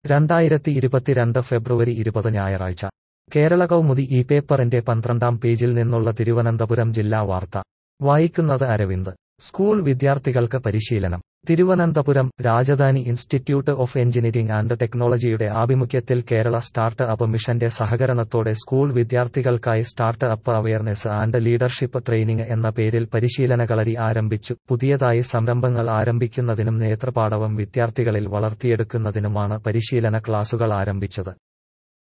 രണ്ടായിരത്തി ഇരുപത്തിരണ്ട് ഫെബ്രുവരി ഇരുപത് ഞായറാഴ്ച കേരള കൗമുദി ഈ പേപ്പറിന്റെ പന്ത്രണ്ടാം പേജിൽ നിന്നുള്ള തിരുവനന്തപുരം ജില്ലാ വാർത്ത വായിക്കുന്നത് അരവിന്ദ് സ്കൂൾ വിദ്യാർത്ഥികൾക്ക് പരിശീലനം Thiruvananthapuram Rajadhani institute of engineering and ടെക്നോളജിയുടെ ആഭിമുഖ്യത്തിൽ കേരള സ്റ്റാർട്ട് അപ്പ് മിഷന്റെ സഹകരണത്തോടെ സ്കൂൾ വിദ്യാർത്ഥികൾക്കായി start up awareness and leadership training എന്ന പേരിൽ പരിശീലന കളരി ആരംഭിച്ചു പുതിയതായി സംരംഭങ്ങൾ ആരംഭിക്കുന്നതിനും നേതൃപാടവം വിദ്യാർത്ഥികളിൽ വളർത്തിയെടുക്കുന്നതിനുമാണ് പരിശീലന ക്ലാസുകൾ ആരംഭിച്ചത്